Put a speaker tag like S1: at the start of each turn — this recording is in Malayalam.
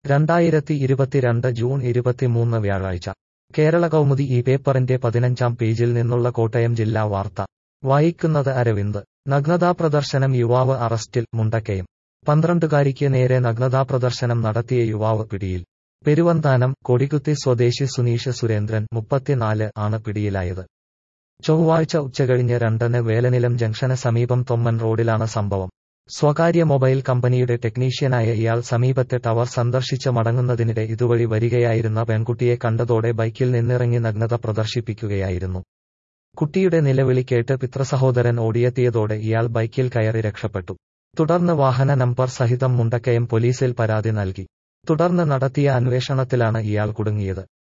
S1: രണ്ടായിരത്തി ഇരുപത്തിരണ്ട് ജൂൺ ഇരുപത്തിമൂന്ന് വ്യാഴാഴ്ച കേരള കൗമുദി ഈ പേപ്പറിന്റെ പതിനഞ്ചാം പേജിൽ നിന്നുള്ള കോട്ടയം ജില്ലാ വാർത്ത വായിക്കുന്നത് അരവിന്ദ് നഗ്നതാ പ്രദർശനം യുവാവ് അറസ്റ്റിൽ മുണ്ടക്കയം പന്ത്രണ്ടുകാരിക്ക് നേരെ നഗ്നതാ പ്രദർശനം നടത്തിയ യുവാവ് പിടിയിൽ പെരുവന്താനം കൊടികുത്തി സ്വദേശി സുനീഷ് സുരേന്ദ്രൻ മുപ്പത്തിനാല് ആണ് പിടിയിലായത് ചൊവ്വാഴ്ച ഉച്ചകഴിഞ്ഞ് രണ്ടിന് വേലനിലം ജംഗ്ഷന് സമീപം തൊമ്മൻ റോഡിലാണ് സംഭവം സ്വകാര്യ മൊബൈൽ കമ്പനിയുടെ ടെക്നീഷ്യനായ ഇയാൾ സമീപത്തെ ടവർ സന്ദർശിച്ച് മടങ്ങുന്നതിനിടെ ഇതുവഴി വരികയായിരുന്ന പെൺകുട്ടിയെ കണ്ടതോടെ ബൈക്കിൽ നിന്നിറങ്ങി നഗ്നത പ്രദർശിപ്പിക്കുകയായിരുന്നു കുട്ടിയുടെ നിലവിളി കേട്ട് പിതൃസഹോദരൻ ഓടിയെത്തിയതോടെ ഇയാൾ ബൈക്കിൽ കയറി രക്ഷപ്പെട്ടു തുടർന്ന് വാഹന നമ്പർ സഹിതം മുണ്ടക്കയം പോലീസിൽ പരാതി നൽകി തുടർന്ന് നടത്തിയ അന്വേഷണത്തിലാണ് ഇയാൾ കുടുങ്ങിയത്